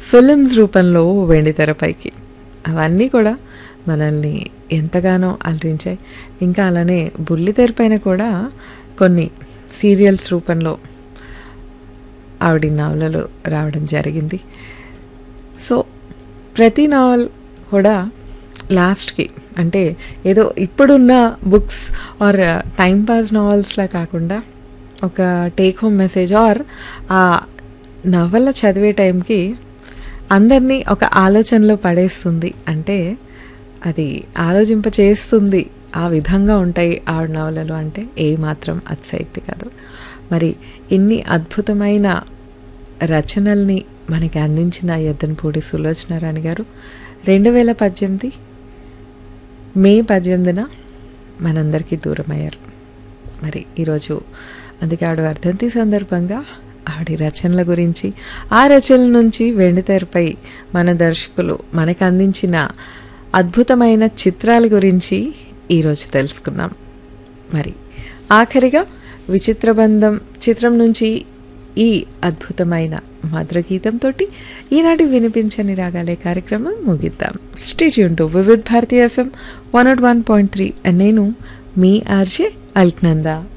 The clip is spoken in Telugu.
ఫిలిమ్స్ రూపంలో వెండితెరపైకి అవన్నీ కూడా మనల్ని ఎంతగానో అలరించాయి ఇంకా అలానే బుల్లితెర పైన కూడా కొన్ని సీరియల్స్ రూపంలో ఆవిడ నవలలు రావడం జరిగింది సో ప్రతి నావల్ కూడా లాస్ట్కి అంటే ఏదో ఇప్పుడున్న బుక్స్ ఆర్ టైం పాస్ నావల్స్లా కాకుండా ఒక టేక్ హోమ్ మెసేజ్ ఆర్ ఆ నవల చదివే టైంకి అందరినీ ఒక ఆలోచనలో పడేస్తుంది అంటే అది ఆలోచింప చేస్తుంది ఆ విధంగా ఉంటాయి ఆవిడ నవలలు అంటే ఏమాత్రం అతిశయక్తి కాదు మరి ఇన్ని అద్భుతమైన రచనల్ని మనకి అందించిన ఎద్దనపూడి సులోచన రాణి గారు రెండు వేల పద్దెనిమిది మే పద్దెనిమిదిన మనందరికీ దూరం అయ్యారు మరి ఈరోజు అందుకే ఆవిడ వర్ధంతి సందర్భంగా ఆవిడ రచనల గురించి ఆ రచనల నుంచి వెండితెరపై మన దర్శకులు మనకు అందించిన అద్భుతమైన చిత్రాల గురించి ఈరోజు తెలుసుకున్నాం మరి ఆఖరిగా విచిత్ర బంధం చిత్రం నుంచి ఈ అద్భుతమైన మధుర గీతంతో ఈనాటి వినిపించని రాగాలే కార్యక్రమం ముగిద్దాం stay tuned to Vividh Bharati FM one nought one point three నేను మీ ఆర్జే అల్క్నందా